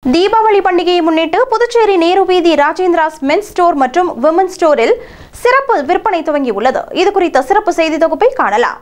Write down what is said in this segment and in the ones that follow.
தீபாவளி பண்டிகையை முன்னிட்டு புதுச்சேரி நேரு வீதி ராஜேந்திராஸ் மென்ஸ் ஸ்டோர் மற்றும் விமன் ஸ்டோரில் சிறப்பு விற்பனை துவங்கியுள்ளது இது குறித்த சிறப்பு செய்தி தொகுப்பை காணலாம்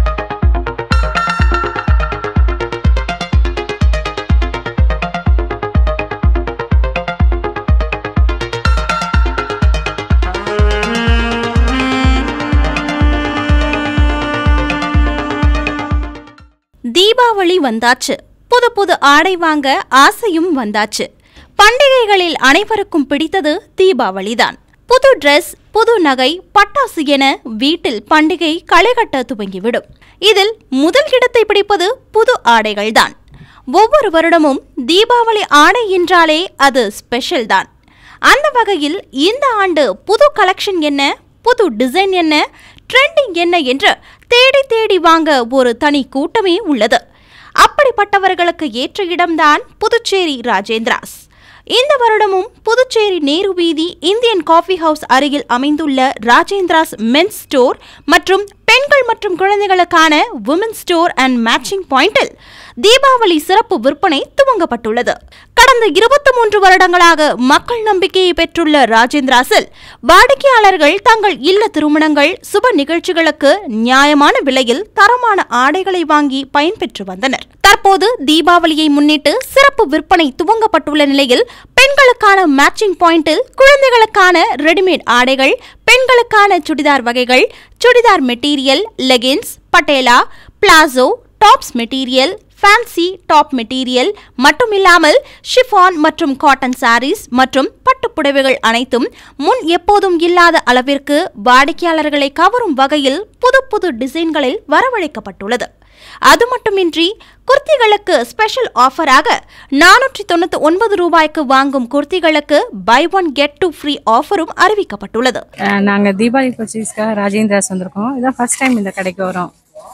தீபாவளி வந்தாச்சு புது புது ஆடை வாங்க ஆசையும் வந்தாச்சு பண்டிகைகளில் அனைவருக்கும் பிடித்தது தீபாவளிதான் புது Dress புது நகை பட்டாசு என வீட்டில் பண்டிகை களைகட்ட துவங்கிவிடும் இதில் முதல் இடத்தை பிடிப்பது புது ஆடைகள்தான் ஒவ்வொரு வருடமும் தீபாவளி ஆடை என்றாலே அது ஸ்பெஷல் தான் அந்த வகையில் இந்த ஆண்டு புது கலெக்ஷன் என்ன புது டிசைன் என்ன ட்ரெண்டிங் என்ன என்று தேடி தேடி வாங்க ஒரு தனி கூட்டமே உள்ளது அப்படிப்பட்டவர்களுக்கு ஏற்ற இடம்தான் புதுச்சேரி ராஜேந்திராஸ் இந்த வருடமும் புதுச்சேரி நேரு வீதி இந்தியன் காஃபி ஹவுஸ் அருகில் அமைந்துள்ள ராஜேந்திராஸ் மென்ஸ் ஸ்டோர் மற்றும் பெண்கள் மற்றும் குழந்தைகளுக்கான உமன் ஸ்டோர் அண்ட் மேட்சிங் பாயிண்டில் தீபாவளி சிறப்பு விற்பனை துவங்கப்பட்டுள்ளது கடந்த இருபத்தி மூன்று வருடங்களாக மக்கள் நம்பிக்கையை பெற்றுள்ள ராஜேந்திராஸில் வாடிக்கையாளர்கள் தங்கள் இல்ல திருமணங்கள் சுப நிகழ்ச்சிகளுக்கு நியாயமான விலையில் தரமான ஆடைகளை வாங்கி பயன்பெற்று வந்தனர் தற்போது தீபாவளியை முன்னிட்டு சிறப்பு விற்பனை துவங்கப்பட்டுள்ள நிலையில் பெண்களுக்கான மேட்சிங் பாயிண்டில் குழந்தைகளுக்கான ரெடிமேட் ஆடைகள் பெண்களுக்கான சுடிதார் வகைகள் churidar material leggings patiala palazzo tops material fancy top material மட்டுமில்லாமல் ஷிஃபான் மற்றும் காட்டன் சாரீஸ் மற்றும் பட்டுப் புடவைகள் அனைத்தும் முன் எப்போதும் இல்லாத அளவிற்கு வாடிக்கையாளர்களை கவரும் வகையில் புது புது டிசைன்களில் வரவழைக்கப்பட்டுள்ளது அது மட்டுமின்றி குர்த்திகளுக்கு ஸ்பெஷல் ஆஃபராக நானூற்றி தொண்ணூத்தி ஒன்பது ரூபாய்க்கு வாங்கும் குர்த்திகளுக்கு buy one get two free ஆஃபரும் அறிவிக்கப்பட்டுள்ளது நாங்கள் தீபாவளி பர்ச்சேஸ்க்காக ராஜேந்திராஸ் வந்திருக்கோம் இதான் ஃபர்ஸ்ட் டைம் இந்த கடைக்கு வரோம்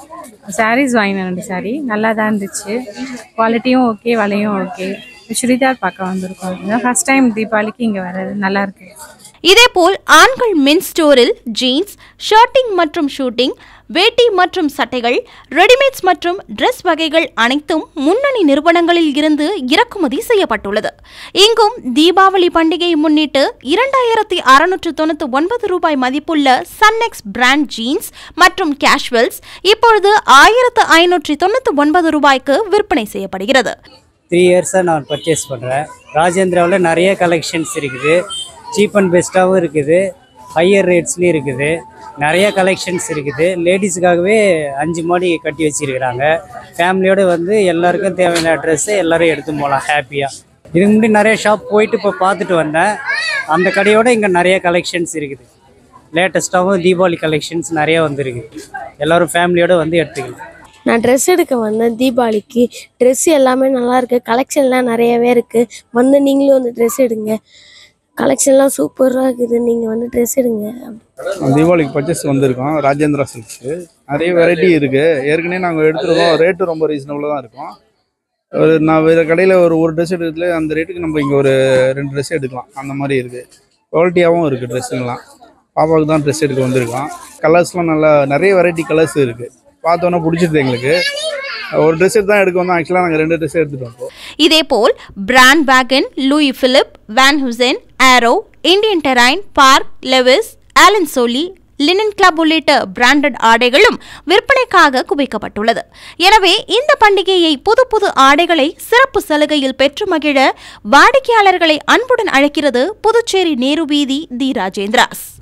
சாரீஸ் வாங்கினேன் ரெண்டு சாரீ நல்லா தான் இருந்துச்சு குவாலிட்டியும் ஓகே விலையும் ஓகே சுடிதார் பார்க்க வந்திருக்கோம் இதான் ஃபர்ஸ்ட் டைம் தீபாவளிக்கு இங்கே வர்றது நல்லா இருக்கு இதேபோல் ஆண்கள் மென் ஸ்டோரில் ஜீன்ஸ் ஷர்ட்டிங் மற்றும் ஷூட்டிங் வேட்டி மற்றும் சட்டைகள் ரெடிமேட்ஸ் மற்றும் Dress வகைகள் அனைத்தும் முன்னணி நிறுவனங்களில் இருந்து இறக்குமதி செய்யப்பட்டுள்ளது இங்கும் தீபாவளி பண்டிகையை முன்னிட்டு இரண்டாயிரத்தி அறுநூற்று தொண்ணூத்தி ஒன்பது ரூபாய் மதிப்புள்ள சன்னெக்ஸ் பிராண்ட் ஜீன்ஸ் மற்றும் கேஷுவல்ஸ் இப்பொழுது ஆயிரத்து ஐநூற்றி தொண்ணூத்தி ஒன்பது ரூபாய்க்கு விற்பனை செய்யப்படுகிறது த்ரீ இயர்ஸாக நான் பர்ச்சேஸ் பண்ணுறேன் ராஜேந்திராவில் நிறைய கலெக்ஷன்ஸ் இருக்குது சீப் அண்ட் பெஸ்ட்டாகவும் இருக்குது ஹையர் ரேட்ஸ்லேயும் இருக்குது நிறைய கலெக்ஷன்ஸ் இருக்குது லேடிஸுக்காகவே அஞ்சு மாடி கட்டி வச்சிருக்கிறாங்க ஃபேமிலியோடு வந்து எல்லாருக்கும் தேவையான ட்ரெஸ்ஸை எல்லாரும் எடுத்து போகலாம் ஹாப்பியாக இதுக்கு முன்னாடி நிறைய ஷாப் போயிட்டு இப்போ பார்த்துட்டு வந்தேன் அந்த கடையோட இங்கே நிறைய கலெக்ஷன்ஸ் இருக்குது லேட்டஸ்ட்டாகவும் தீபாவளி கலெக்ஷன்ஸ் நிறைய வந்திருக்கு எல்லோரும் ஃபேமிலியோடு வந்து எடுத்துக்கலாம் நான் ட்ரெஸ் எடுக்க வந்தேன் தீபாவளிக்கு ட்ரெஸ் எல்லாமே நல்லா இருக்கு கலெக்ஷன்லாம் நிறையவே இருக்கு வந்து நீங்களும் வந்து ட்ரெஸ் எடுங்க கலெக்ஷன்லாம் சூப்பராக இருக்குது நீங்கள் வந்து ட்ரெஸ் எடுங்க தீபாவளிக்கு பர்ச்சேஸ் வந்திருக்கோம் ராஜேந்திரா சில்க்ஸு நிறைய வெரைட்டி இருக்குது ஏற்கனவே நாங்கள் எடுத்துருக்கோம் ரேட்டு ரொம்ப ரீசனபுளாக தான் இருக்கும் ஒரு நான் வேறு கடையில் ஒரு ஒரு ட்ரெஸ் எடுக்கிறதுல அந்த ரேட்டுக்கு நம்ம இங்கே ஒரு ரெண்டு ட்ரெஸ் எடுக்கலாம் அந்த மாதிரி இருக்குது குவாலிட்டியாகவும் இருக்குது ட்ரெஸ்ஸுங்களாம் பாப்பாவுக்கு தான் ட்ரெஸ் எடுக்க வந்திருக்கோம் கலர்ஸ்லாம் நல்லா நிறைய வெரைட்டி கலர்ஸ் இருக்குது பார்த்தோன்னே பிடிச்சிருது எங்களுக்கு ஒரு ட்ரெஸ் தான் எடுக்க வந்தோம் ஆக்சுவலாக நாங்கள் ரெண்டு ட்ரெஸ் எடுத்துகிட்டு வந்தோம் இதேபோல் பிராண்ட் வேகன் Louis Philippe Van Heusen Arrow Indian Terrain Park Levi's Allen Solly Linen Club உள்ளிட்ட பிராண்டட் ஆடைகளும் விற்பனைக்காக குவிக்கப்பட்டுள்ளது எனவே இந்த பண்டிகையை புது புது ஆடைகளை சிறப்பு சலுகையில் பெற்று மகிழ வாடிக்கையாளர்களை அன்புடன் அழைக்கிறது புதுச்சேரி நேரு வீதி தி ராஜேந்திராஸ்